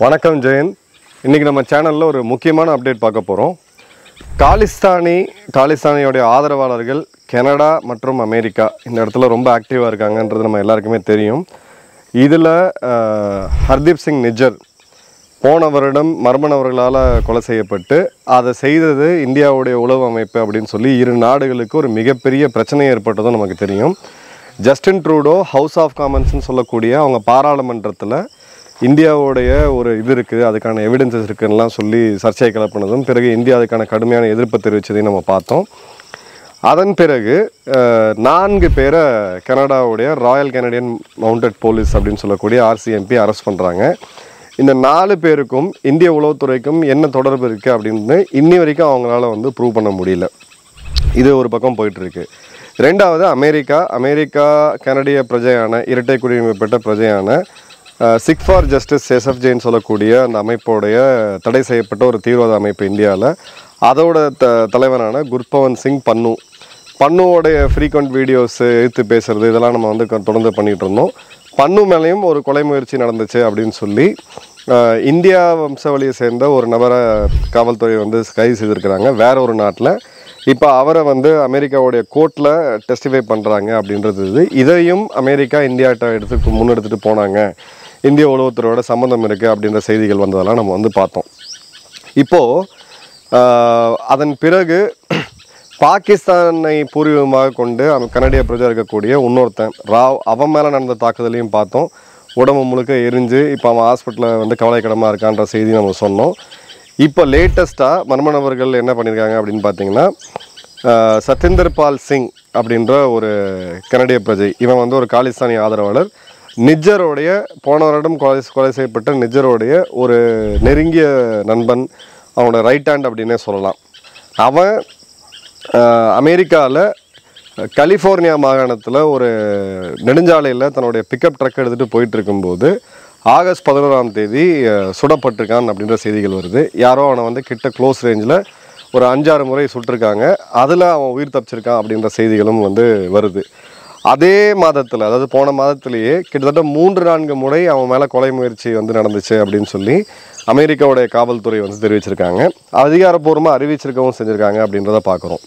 வணக்கம் ஜெயன் இன்றைக்கி நம்ம சேனலில் ஒரு முக்கியமான அப்டேட் பார்க்க போகிறோம் காலிஸ்தானி காலிஸ்தானியோடைய ஆதரவாளர்கள் கனடா மற்றும் அமெரிக்கா இந்த இடத்துல ரொம்ப ஆக்டிவாக இருக்காங்கன்றது நம்ம எல்லாருக்குமே தெரியும் இதில் ஹர்தீப் சிங் நிஜர் போன வருடம் மர்ம நபர்களால் கொலை செய்யப்பட்டு அதை செய்தது இந்தியாவுடைய உளவு அமைப்பு அப்படின்னு சொல்லி இரு நாடுகளுக்கு ஒரு மிகப்பெரிய பிரச்சனை ஏற்பட்டதும் நமக்கு தெரியும் ஜஸ்டின் ட்ரூடோ ஹவுஸ் ஆஃப் காமன்ஸ்னு சொல்லக்கூடிய அவங்க பாராளுமன்றத்தில் இந்தியாவுடைய ஒரு இது இருக்குது அதுக்கான எவிடன்சஸ் இருக்குன்னுலாம் சொல்லி சர்ச்சை கிளப்பினதும் பிறகு இந்தியா அதுக்கான கடுமையான எதிர்ப்பு தெரிவித்ததையும் நம்ம பார்த்தோம் அதன் பிறகு அஹ், நான்கு பேரை கனடாவுடைய ராயல் கனடியன் மவுண்டட் போலீஸ் அப்படின்னு சொல்லக்கூடிய ஆர்சிஎம்பி அரெஸ்ட் பண்ணுறாங்க இந்த நாலு பேருக்கும் இந்திய உளவுத்துறைக்கும் என்ன தொடர்பு இருக்குது அப்படின்னு இன்னி வரைக்கும் அவங்களால வந்து ப்ரூவ் பண்ண முடியல இது ஒரு பக்கம் போயிட்டு இருக்கு ரெண்டாவது அமெரிக்கா அமெரிக்கா கனடிய பிரஜையான இரட்டை குடியுரிமை பெற்ற பிரஜையான சிக் ஃபார் ஜஸ்டிஸ் எஸ்எஃப்ஜேன்னு சொல்லக்கூடிய அந்த அமைப்போடைய தடை செய்யப்பட்ட ஒரு தீவிரவாத அமைப்பு இந்தியாவில் அதோட த தலைவரான குர்பவன் சிங் பன்னு பன்னுவோடைய ஃப்ரீக்வெண்ட் வீடியோஸ் எடுத்து பேசுறது இதெல்லாம் நம்ம வந்து க- தொடர்ந்து பண்ணிட்டு இருந்தோம் பன்னு மேலேயும் ஒரு கொலை முயற்சி நடந்துச்சு அப்படின்னு சொல்லி அஹ், இந்தியா வம்சாவளியை சேர்ந்த ஒரு நபரை காவல்துறை வந்து கைது செய்திருக்கிறாங்க வேற ஒரு நாட்டில் இப்போ அவரை வந்து அமெரிக்காவுடைய கோர்ட்டில் டெஸ்டிஃபை பண்ணுறாங்க அப்படின்றது இது இதையும் அமெரிக்கா இந்தியாட்ட எடுத்து முன்னெடுத்துட்டு போனாங்க இந்திய உளவுத்துறையோட சம்மந்தம் இருக்குது அப்படின்ற செய்திகள் வந்ததெல்லாம் நம்ம வந்து பார்த்தோம் இப்போது அதன் பிறகு பாகிஸ்தானை பூர்வீகமாக கொண்டு அவன் கனடிய பிரஜா இருக்கக்கூடிய இன்னொருத்தன் ராவ் அவன் மேலே நடந்த தாக்குதலையும் பார்த்தோம் உடம்பு முழுக்க எரிஞ்சு இப்போ அவன் ஹாஸ்பிட்டலில் வந்து கவலைக்கிடமாக இருக்கான்ற செய்தி நம்ம சொன்னோம் இப்போ லேட்டஸ்ட்டாக மர்ம நபர்கள் என்ன பண்ணியிருக்காங்க அப்படின்னு பார்த்தீங்கன்னா ஆஹ், சத்திந்தர் பால் சிங் அப்படின்ற ஒரு கனடிய பிரஜை இவன் வந்து ஒரு காலிஸ்தானி ஆதரவாளர் நிஜருடைய போன வருடம் கொலை கொலை செய்யப்பட்ட நிஜருடைய ஒரு நெருங்கிய நண்பன் அவனோட ரைட் ஹேண்ட் அப்படின்னே சொல்லலாம் அவன் அமெரிக்காவில் கலிஃபோர்னியா மாகாணத்தில் ஒரு நெடுஞ்சாலையில் தன்னுடைய பிக்கப் ட்ரக் எடுத்துகிட்டு போயிட்டு இருக்கும்போது ஆகஸ்ட் பதினோராம் தேதி அஹ், சுடப்பட்டிருக்கான் அப்படின்ற செய்திகள் வருது யாரோ அவனை வந்து கிட்ட க்ளோஸ் ரேஞ்சில் ஒரு அஞ்சாறு முறை சுட்டிருக்காங்க அதில் அவன் உயிர் தப்பிச்சிருக்கான் அப்படின்ற செய்திகளும் வந்து வருது அதே மாதத்தில் அதாவது போன மாதத்திலேயே கிட்டத்தட்ட மூன்று நான்கு முறை அவன் மேலே கொலை முயற்சி வந்து நடந்துச்சு அப்படின்னு சொல்லி அமெரிக்காவுடைய காவல்துறை வந்து தெரிவிச்சிருக்காங்க அதிகாரப்பூர்வமாக அறிவிச்சிருக்கவும் செஞ்சுருக்காங்க அப்படின்றத பார்க்குறோம்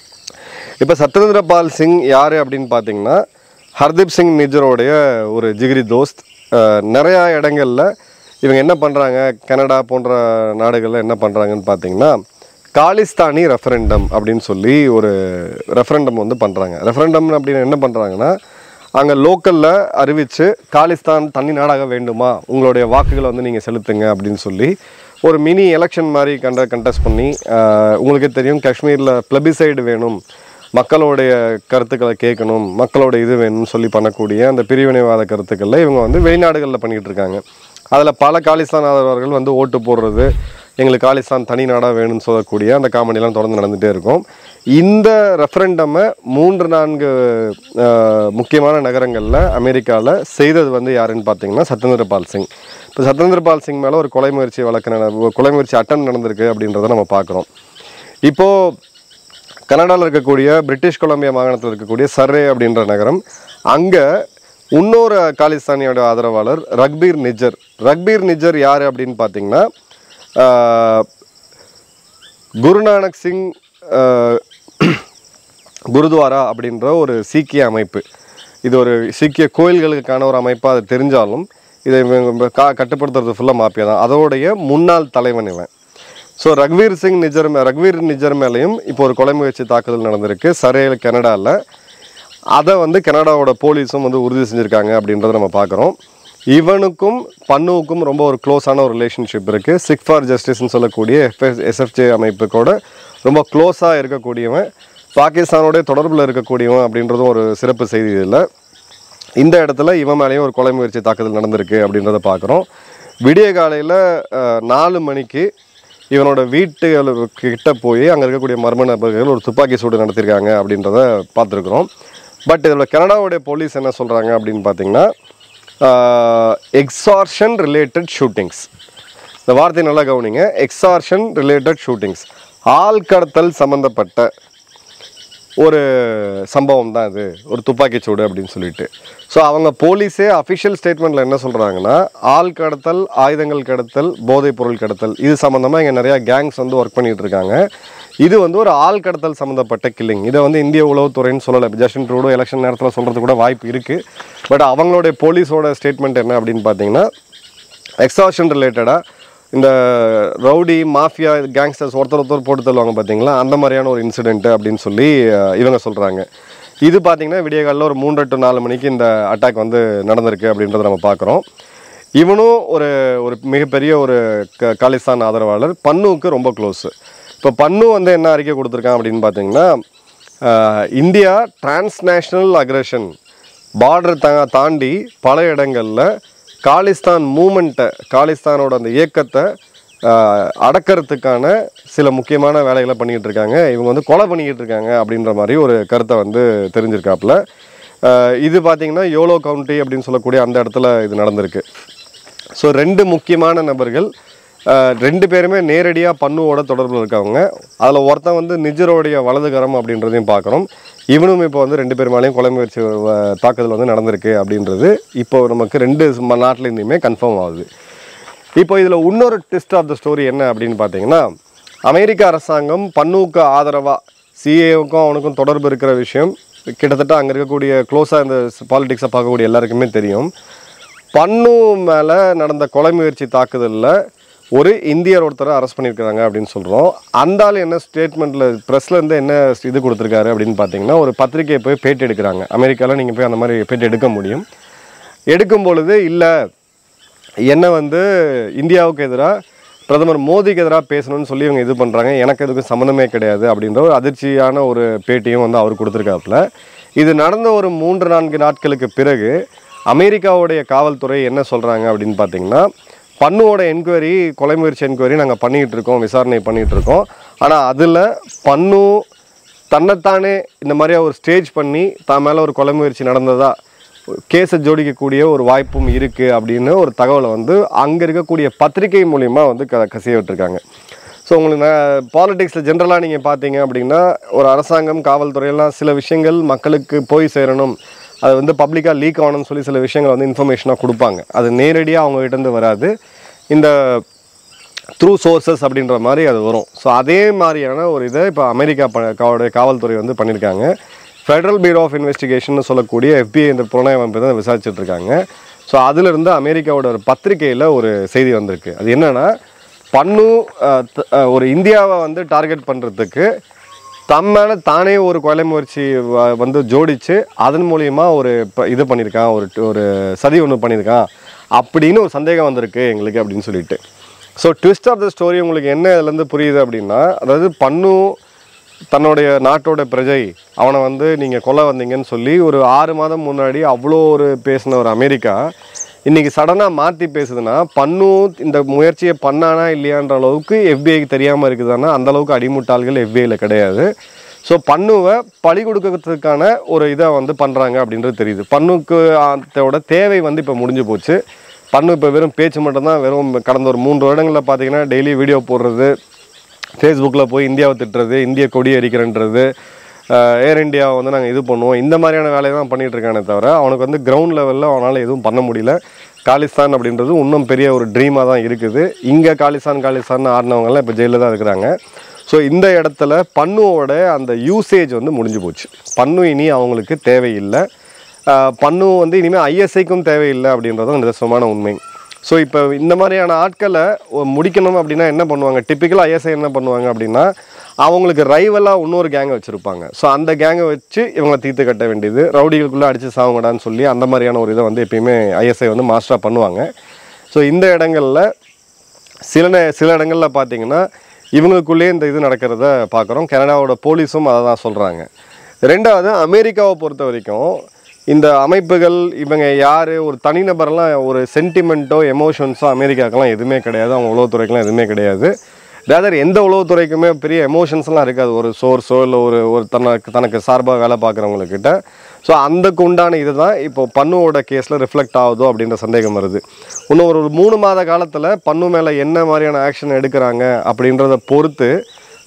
இப்போ சத்யேந்திர பால் சிங் யார் அப்படின்னு பார்த்தீங்கன்னா ஹர்தீப் சிங் நிஜரோடைய ஒரு ஜிகிரி தோஸ்த் அஹ், நிறையா இடங்களில் இவங்க என்ன பண்ணுறாங்க கனடா போன்ற நாடுகளில் என்ன பண்ணுறாங்கன்னு பார்த்தீங்கன்னா காலிஸ்தானி ரெஃபரெண்டம் அப்படின்னு சொல்லி ஒரு ரெஃபரெண்டம் வந்து பண்ணுறாங்க ரெஃபரெண்டம் அப்படின்னு என்ன பண்ணுறாங்கன்னா அங்கே லோக்கலில் அறிவித்து காலிஸ்தான் தனி நாடாக வேண்டுமா உங்களுடைய வாக்குகளை வந்து நீங்கள் செலுத்துங்க அப்படின்னு சொல்லி ஒரு மினி எலெக்ஷன் மாதிரி கண்ட கண்டெஸ்ட் பண்ணி ஆஹ், உங்களுக்கே தெரியும் காஷ்மீரில் பிளபிசைடு வேணும் மக்களுடைய கருத்துக்களை கேட்கணும் மக்களோட இது வேணும்னு சொல்லி பண்ணக்கூடிய அந்த பிரிவினைவாத கருத்துக்களில் இவங்க வந்து வெளிநாடுகளில் பண்ணிக்கிட்டு இருக்காங்க அதில் பல காலிஸ்தான் ஆதரவாளர்கள் வந்து ஓட்டு போடுறது எங்களுக்கு காலிஸ்தான் தனி நாடாக வேணும்னு சொல்லக்கூடிய அந்த காமெடியெலாம் தொடர்ந்து நடந்துகிட்டே இருக்கும் இந்த ரெஃபரண்டமை மூன்று நான்கு ஆஹ், முக்கியமான நகரங்களில் அமெரிக்காவில் செய்தது வந்து யாருன்னு பார்த்தீங்கன்னா சத்யேந்திர பால் சிங் இப்போ சத்யேந்திர பால் சிங் மேலே ஒரு கொலை முயற்சி வழக்கு நட ஒரு கொலை முயற்சி அட்டன் நடந்திருக்கு அப்படின்றத நம்ம பார்க்குறோம் இப்போது கனடாவில் இருக்கக்கூடிய பிரிட்டிஷ் கொலம்பியா மாகாணத்தில் இருக்கக்கூடிய சர்ரே அப்படின்ற நகரம் அங்கே இன்னொரு காலிஸ்தானியோட ஆதரவாளர் ரக்பீர் நிஜர் ரக்பீர் நிஜர் யார் அப்படின்னு பார்த்தீங்கன்னா ஆஹ், குருநானக் சிங் ஆஹ், குருத்வாரா அப்படின்ற ஒரு சீக்கிய அமைப்பு இது ஒரு சீக்கிய கோயில்களுக்கான ஒரு அமைப்பாக அது தெரிஞ்சாலும் இதை இவங்க கா கட்டுப்படுத்துறது ஃபுல்லாக மாப்பியா தான் அதோடைய முன்னாள் தலைவன் இவன் ஸோ ரக்வீர் சிங் நிஜர் மே ரக்வீர் நிஜர் மேலேயும் இப்போ ஒரு கொலை முயற்சி தாக்குதல் நடந்திருக்கு சரையில் கனடாவில் அதை வந்து கனடாவோட போலீஸும் வந்து உறுதி செஞ்சுருக்காங்க அப்படின்றத நம்ம பார்க்குறோம் இவனுக்கும் பன்னுவுக்கும் ரொம்ப ஒரு க்ளோஸான ஒரு ரிலேஷன்ஷிப் இருக்குது சிக் ஃபார் ஜஸ்டிஸ்னு சொல்லக்கூடிய எஃப்எஸ் எஸ்எஃப்ஜே அமைப்புக்கூட ரொம்ப க்ளோஸாக இருக்கக்கூடியவன் பாகிஸ்தானோட தொடர்பில் இருக்கக்கூடியவன் அப்படின்றதும் ஒரு சிறப்பு செய்தி இதில் இந்த இடத்துல இவன் மேலேயும் ஒரு கொலை முயற்சி தாக்குதல் நடந்திருக்கு அப்படின்றத பார்க்குறோம் விடிய காலையில் நாலு மணிக்கு இவனோட வீட்டு கிட்ட போய் அங்கே இருக்கக்கூடிய மர்ம நபர்கள் ஒரு துப்பாக்கி சூடு நடத்தியிருக்காங்க அப்படின்றத பார்த்துருக்குறோம் பட் இதில் கனடாவுடைய போலீஸ் என்ன சொல்கிறாங்க அப்படின்னு பார்த்தீங்கன்னா எக்ஸார்ஷன் ரிலேட்டட் ஷூட்டிங்ஸ் இந்த வார்த்தை நல்லா கவனிங்க எக்ஸார்ஷன் ரிலேட்டட் ஷூட்டிங்ஸ் ஆள் கடத்தல் சம்மந்தப்பட்ட ஒரு சம்பவம் தான் இது ஒரு துப்பாக்கிச்சூடு அப்படின்னு சொல்லிட்டு ஸோ அவங்க போலீஸே அஃபிஷியல் ஸ்டேட்மெண்ட்டில் என்ன சொல்கிறாங்கன்னா ஆள் கடத்தல் ஆயுதங்கள் கடத்தல் போதைப் பொருள் கடத்தல் இது சம்மந்தமாக இங்கே நிறையா கேங்ஸ் வந்து ஒர்க் பண்ணிட்டு இருக்காங்க இது வந்து ஒரு ஆள் கடத்தல் சம்மந்தப்பட்ட கில்லிங் இதை வந்து இந்திய உளவுத்துறைன்னு சொல்லலை ஜஸ்டின் ட்ரூடோ எலெக்ஷன் நேரத்தில் சொல்கிறது கூட வாய்ப்பு இருக்குது பட் அவங்களுடைய போலீஸோட ஸ்டேட்மெண்ட் என்ன அப்படின்னு பார்த்தீங்கன்னா எக்ஸாஷன் ரிலேட்டடாக இந்த ரவுடி மாஃபியா கேங்ஸ்டர்ஸ் ஒருத்தர் ஒருத்தர் போட்டு தள்ளுவாங்க பார்த்தீங்களா அந்த மாதிரியான ஒரு இன்சிடென்ட் அப்படின்னு சொல்லி அஹ், இவங்க சொல்கிறாங்க இது பார்த்தீங்கன்னா விடிய காலையில் ஒரு மூன்று டு நாலு மணிக்கு இந்த அட்டாக் வந்து நடந்திருக்கு அப்படின்றத நம்ம பார்க்குறோம் இவனும் ஒரு ஒரு மிகப்பெரிய ஒரு க காலிஸ்தான் ஆதரவாளர் பன்னுவுக்கு ரொம்ப க்ளோஸு இப்போ பன்னு வந்து என்ன அறிக்கை கொடுத்துருக்கான் அப்படின்னு பார்த்தீங்கன்னா அஹ், இந்தியா டிரான்ஸ்நேஷ்னல் அக்ரஷன் பார்டர் தா தாண்டி பல இடங்களில் காலிஸ்தான் மூமெண்ட்டை காலிஸ்தானோட அந்த இயக்கத்தை ஆஹ், அடக்கறதுக்கான சில முக்கியமான வேலைகளை பண்ணிக்கிட்டு இருக்காங்க இவங்க வந்து கொலை பண்ணிக்கிட்டு இருக்காங்க அப்படின்ற மாதிரி ஒரு கருத்தை வந்து தெரிஞ்சிருக்காப்புல ஆஹ், இது பார்த்தீங்கன்னா யோலோ கவுண்டி அப்படின்னு சொல்லக்கூடிய அந்த இடத்துல இது நடந்திருக்கு ஸோ ரெண்டு முக்கியமான நபர்கள் அஹ், ரெண்டு பேருமே நேரடியாக பண்ணுவோட தொடர்பில் இருக்கவங்க அதில் ஒருத்தன் வந்து நிஜரோடைய வலதுகரம் அப்படின்றதையும் பார்க்குறோம் இவனும் இப்போ வந்து ரெண்டு பேர் மேலேயும் கொலை முயற்சி அஹ், தாக்குதல் வந்து நடந்திருக்கு அப்படின்றது இப்போ நமக்கு ரெண்டு ம- நாட்டிலேருந்துமே கன்ஃபார்ம் ஆகுது இப்போ இதில் இன்னொரு ட்விஸ்ட் ஆஃப் த ஸ்டோரி என்ன அப்படின்னு பார்த்தீங்கன்னா அமெரிக்க அரசாங்கம் பன்னுவுக்கு ஆதரவாக சிஏவுக்கும் அவனுக்கும் தொடர்பு இருக்கிற விஷயம் கிட்டத்தட்ட அங்கே இருக்கக்கூடிய க்ளோஸாக இந்த பாலிடிக்ஸை பார்க்கக்கூடிய எல்லாருக்குமே தெரியும் பன்னு மேலே நடந்த கொலை முயற்சி தாக்குதலில் ஒரு இந்தியர் ஒருத்தரை அரெஸ்ட் பண்ணியிருக்கிறாங்க அப்படின்னு சொல்கிறோம் அந்த ஆள் என்ன ஸ்டேட்மெண்ட்டில் ப்ரெஸ்லேருந்து என்ன இது கொடுத்துருக்காரு அப்படின்னு பார்த்தீங்கன்னா ஒரு பத்திரிக்கையை போய் பேட்டி எடுக்கிறாங்க அமெரிக்காவில் நீங்கள் போய் அந்த மாதிரி பேட்டி எடுக்க முடியும் எடுக்கும் பொழுது இல்லை என்ன வந்து இந்தியாவுக்கு எதிராக பிரதமர் மோடிக்கு எதிராக பேசணும்னு சொல்லி இவங்க இது பண்ணுறாங்க எனக்கு இதுக்கு சம்மந்தமே கிடையாது அப்படின்ற ஒரு அதிர்ச்சியான ஒரு பேட்டியும் வந்து அவர் கொடுத்துருக்காப்புல இது நடந்த ஒரு மூன்று நான்கு நாட்களுக்கு பிறகு அமெரிக்காவுடைய காவல்துறை என்ன சொல்கிறாங்க அப்படின்னு பார்த்தீங்கன்னா பண்ணுவோட என்கொயரி கொலை முயற்சி என்கொயரி நாங்கள் பண்ணிகிட்டு இருக்கோம் விசாரணை பண்ணிகிட்டு இருக்கோம் ஆனால் அதில் பண்ணு தன்னைத்தானே இந்த மாதிரியா ஒரு ஸ்டேஜ் பண்ணி தான் மேலே ஒரு கொலை முயற்சி நடந்ததா கேஸை ஜோடிக்கக்கூடிய ஒரு வாய்ப்பும் இருக்குது அப்படின்னு ஒரு தகவலை வந்து அங்கே இருக்கக்கூடிய பத்திரிகை மூலிமா வந்து க கசிய விட்டுருக்காங்க ஸோ உங்களுக்கு நான் பாலிடிக்ஸில் ஜென்ரலாக நீங்கள் பார்த்தீங்க அப்படின்னா ஒரு அரசாங்கம் காவல்துறையெல்லாம் சில விஷயங்கள் மக்களுக்கு போய் சேரணும் அது வந்து பப்ளிக்காக லீக் ஆகணும்னு சொல்லி சில விஷயங்கள் வந்து இன்ஃபர்மேஷனாக கொடுப்பாங்க அது நேரடியாக அவங்ககிட்டேருந்து வராது இந்த த்ரூ சோர்சஸ் அப்படின்ற மாதிரி அது வரும் ஸோ அதே மாதிரியான ஒரு இதை இப்போ அமெரிக்கா ப காவோட காவல்துறை வந்து பண்ணியிருக்காங்க ஃபெடரல் பியூரோ ஆஃப் இன்வெஸ்டிகேஷன் சொல்லக்கூடிய FBI இந்த புலனாய்வு அமைப்பு தான் விசாரிச்சுட்டு இருக்காங்க ஸோ அதிலிருந்து அமெரிக்காவோட ஒரு பத்திரிகையில் ஒரு செய்தி வந்திருக்கு அது என்னன்னா பன்னு அஹ், த- அஹ், ஒரு இந்தியாவை வந்து டார்கெட் பண்ணுறதுக்கு தம் மேலே தானே ஒரு கொலை முயற்சி வ- வந்து ஜோடிச்சு அதன் மூலியமா ஒரு ப- இது பண்ணியிருக்கான் ஒரு ஒரு சதி ஒன்று பண்ணியிருக்கான் அப்படின்னு ஒரு சந்தேகம் வந்திருக்கு எங்களுக்கு அப்படின்னு சொல்லிட்டு so twist of the story உங்களுக்கு என்ன இதுலேருந்து புரியுது அப்படின்னா அதாவது பண்ணு தன்னுடைய நாட்டோட பிரஜை அவனை வந்து நீங்கள் கொல்ல வந்தீங்கன்னு சொல்லி ஒரு ஆறு மாதம் முன்னாடி அவ்வளோ ஒரு பேசின ஒரு அமெரிக்கா இன்னைக்கு சடனாக மாற்றி பேசுதுன்னா பண்ணு இந்த முயற்சியை பண்ணானா இல்லையான்ற அளவுக்கு எஃபிஐக்கு தெரியாமல் இருக்குதான்னா அந்த அளவுக்கு அடிமுட்டாள்கள் எஃபிஐயில் கிடையாது ஸோ பண்ணுவை பழி கொடுக்கறதுக்கான ஒரு இதை வந்து பண்ணுறாங்க அப்படின்றது தெரியுது பண்ணுக்கு அதோட தேவை வந்து இப்போ முடிஞ்சு போச்சு பண்ணு இப்போ வெறும் பேச்சு மட்டும்தான் வெறும் கடந்த ஒரு மூன்று வருடங்களில் பார்த்தீங்கன்னா டெய்லி வீடியோ போடுறது ஃபேஸ்புக்கில் போய் இந்தியாவை திட்டுறது இந்திய கொடி எரிக்கிறன்றது ஏர் இந்தியா வந்து நாங்கள் இது பண்ணுவோம் இந்த மாதிரியான வேலையை தான் பண்ணிட்டு இருக்கானே தவிர அவனுக்கு வந்து கிரவுண்ட் லெவலில் அவனால் எதுவும் பண்ண முடியல காலிஸ்தான் அப்படின்றது இன்னும் பெரிய ஒரு ட்ரீமாக தான் இருக்குது இங்கே காலிஸ்தான் காலிஸ்தான் ஆடினவங்கலாம் இப்போ ஜெயிலில் தான் இருக்கிறாங்க ஸோ இந்த இடத்துல பண்ணுவோட அந்த யூசேஜ் வந்து முடிஞ்சு போச்சு பண்ணு இனி அவங்களுக்கு தேவையில்லை ஆஹ் பண்ணு வந்து இனிமேல் ஐஎஸ்ஐக்கும் தேவையில்லை அப்படின்றதும் நிதர்சனமான உண்மை ஸோ இப்போ இந்த மாதிரியான ஆட்களை ஒ- முடிக்கணும் அப்படின்னா என்ன பண்ணுவாங்க டிப்பிக்கலாக ஐஎஸ்ஐ என்ன பண்ணுவாங்க அப்படின்னா அவங்களுக்கு ரைவலாக இன்னொரு கேங்கை வச்சுருப்பாங்க ஸோ அந்த கேங்கை வச்சு இவங்களை தீர்த்து கட்ட வேண்டியது ரவுடிகளுக்குள்ளே அடித்து சாவுங்கடான்னு சொல்லி அந்த மாதிரியான ஒரு இதை வந்து எப்பயுமே ஐஎஸ்ஐ வந்து மாஸ்டராக பண்ணுவாங்க ஸோ இந்த இடங்களில் சில நே சில இடங்களில் பார்த்தீங்கன்னா இவங்களுக்குள்ளேயே இந்த இது நடக்கிறத பார்க்குறோம் கனடாவோட போலீஸும் அதை தான் சொல்கிறாங்க ரெண்டாவது அமெரிக்காவை பொறுத்த வரைக்கும் இந்த அமைப்புகள் இவங்க யார் ஒரு தனிநபர்லாம் ஒரு சென்டிமெண்ட்டோ எமோஷன்ஸோ அமெரிக்காக்கெல்லாம் எதுவுமே கிடையாது அவங்க உளவுத்துறைக்கெல்லாம் எதுவுமே கிடையாது ரேதர் எந்த உளவுத்துறைக்குமே பெரிய எமோஷன்ஸ்லாம் இருக்காது ஒரு சோர்ஸோ இல்லை ஒரு ஒரு தனக்கு தனக்கு சார்பாக வேலை பார்க்குறவங்கக்கிட்ட ஸோ அதுக்கு உண்டான இதுதான் இப்போ பண்ணுவோட கேஸில் ரிஃப்ளெக்ட் ஆகுதோ அப்படின்ற சந்தேகம் வருது இன்னும் ஒரு மூணு மாத காலத்தில் பன்னு மேலே என்ன மாதிரியான ஆக்ஷன் எடுக்கிறாங்க அப்படின்றத பொறுத்து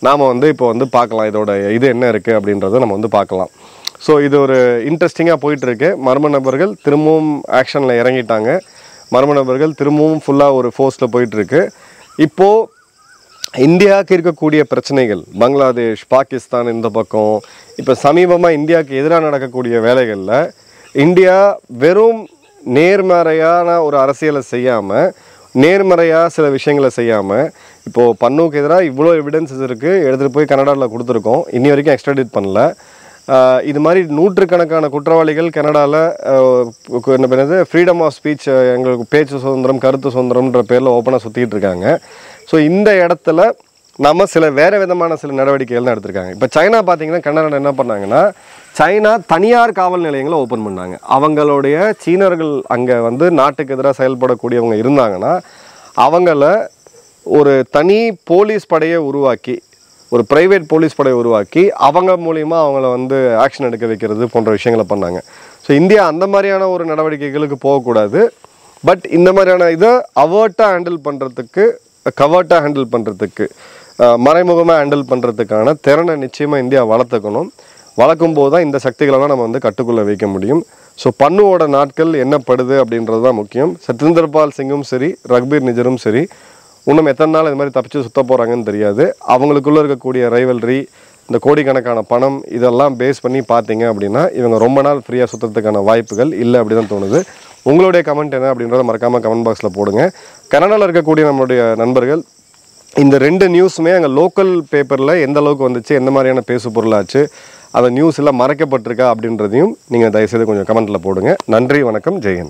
நாம் வந்து இப்போ வந்து பார்க்கலாம் இதோட இது என்ன இருக்குது அப்படின்றத நம்ம வந்து பார்க்கலாம் ஸோ இது ஒரு இன்ட்ரெஸ்டிங்காக போயிட்டுருக்கு மர்ம நபர்கள் திரும்பவும் ஆக்ஷனில் இறங்கிட்டாங்க மர்ம நபர்கள் திரும்பவும் ஃபுல்லாக ஒரு ஃபோர்ஸில் போயிட்டுருக்கு இப்போது இந்தியாவுக்கு இருக்கக்கூடிய பிரச்சனைகள் பங்களாதேஷ் பாகிஸ்தான் இந்த பக்கம் இப்போ சமீபமாக இந்தியாவுக்கு எதிராக நடக்கக்கூடிய வேலைகளில் இந்தியா வெறும் நேர்மறையான ஒரு அரசியலை செய்யாமல் நேர்மறையாக சில விஷயங்களை செய்யாமல் இப்போது பன்னுக்கு எதிராக இவ்வளோ எவிடன்சஸ் இருக்குது எடுத்துகிட்டு போய் கனடாவில் கொடுத்துருக்கோம் இன்னி வரைக்கும் எக்ஸ்ட்ராடிட் பண்ணல ஆஹ் இது மாதிரி நூற்றுக்கணக்கான குற்றவாளிகள் கனடாவில் என்ன பண்ணுறது ஃப்ரீடம் ஆஃப் ஸ்பீச் எங்களுக்கு பேச்சு சுதந்திரம் கருத்து சுதந்திரம்ன்ற பேரில் ஓப்பனாக சுற்றிட்டு இருக்காங்க ஸோ இந்த இடத்துல நம்ம சில வேறு விதமான சில நடவடிக்கைகள் தான் எடுத்திருக்காங்க இப்போ சைனா பார்த்தீங்கன்னா கனடா என்ன பண்ணாங்கன்னா சைனா தனியார் காவல் நிலையங்களை ஓப்பன் பண்ணாங்க அவங்களுடைய சீனர்கள் அங்கே வந்து நாட்டுக்கு எதிராக செயல்படக்கூடியவங்க இருந்தாங்கன்னா அவங்கள ஒரு தனி போலீஸ் படையை உருவாக்கி ஒரு பிரைவேட் போலீஸ் படையை உருவாக்கி அவங்க மூலியமா அவங்கள வந்து ஆக்ஷன் எடுக்க வைக்கிறது போன்ற விஷயங்களை பண்ணாங்க ஸோ இந்தியா அந்த மாதிரியான ஒரு நடவடிக்கைகளுக்கு போகக்கூடாது பட் இந்த மாதிரியான இதை அவர்ட்டாக ஹேண்டில் பண்ணுறதுக்கு கவர்ட்டாக ஹேண்டில் பண்ணுறதுக்கு மறைமுகமாக ஹேண்டில் பண்ணுறதுக்கான திறனை நிச்சயமாக இந்தியா வளர்த்துக்கணும் வளர்க்கும் போது தான் இந்த சக்திகளெல்லாம் நம்ம வந்து கட்டுக்குள்ளே வைக்க முடியும் ஸோ பண்ணுவோட நாட்கள் என்னப்படுது அப்படின்றது தான் முக்கியம் சத்யேந்திரபால் சிங்கும் சரி ரக்பீர் நிஜரும் சரி இன்னும் எத்தனை நாள் இது மாதிரி தப்பிச்சு சுத்த போகிறாங்கன்னு தெரியாது அவங்களுக்குள்ள இருக்கக்கூடிய ரைவல்ரி இந்த கோடிக்கணக்கான பணம் இதெல்லாம் பேஸ் பண்ணி பார்த்தீங்க அப்படின்னா இவங்க ரொம்ப நாள் ஃப்ரீயாக சுற்றுறதுக்கான வாய்ப்புகள் இல்லை அப்படி தான் தோணுது உங்களுடைய கமெண்ட் என்ன அப்படின்றத மறக்காமல் கமெண்ட் பாக்ஸில் போடுங்க கனடாவில் இருக்கக்கூடிய நம்மளுடைய நண்பர்கள் இந்த ரெண்டு நியூஸுமே அங்கே லோக்கல் பேப்பரில் எந்த அளவுக்கு வந்துச்சு எந்த மாதிரியான பேசு பொருளாச்சு அந்த நியூஸ் எல்லாம் மறைக்கப்பட்டிருக்கா அப்படின்றதையும் நீங்கள் தயவுசெய்து கொஞ்சம் கமெண்ட்டில் போடுங்க நன்றி வணக்கம் ஜெயன்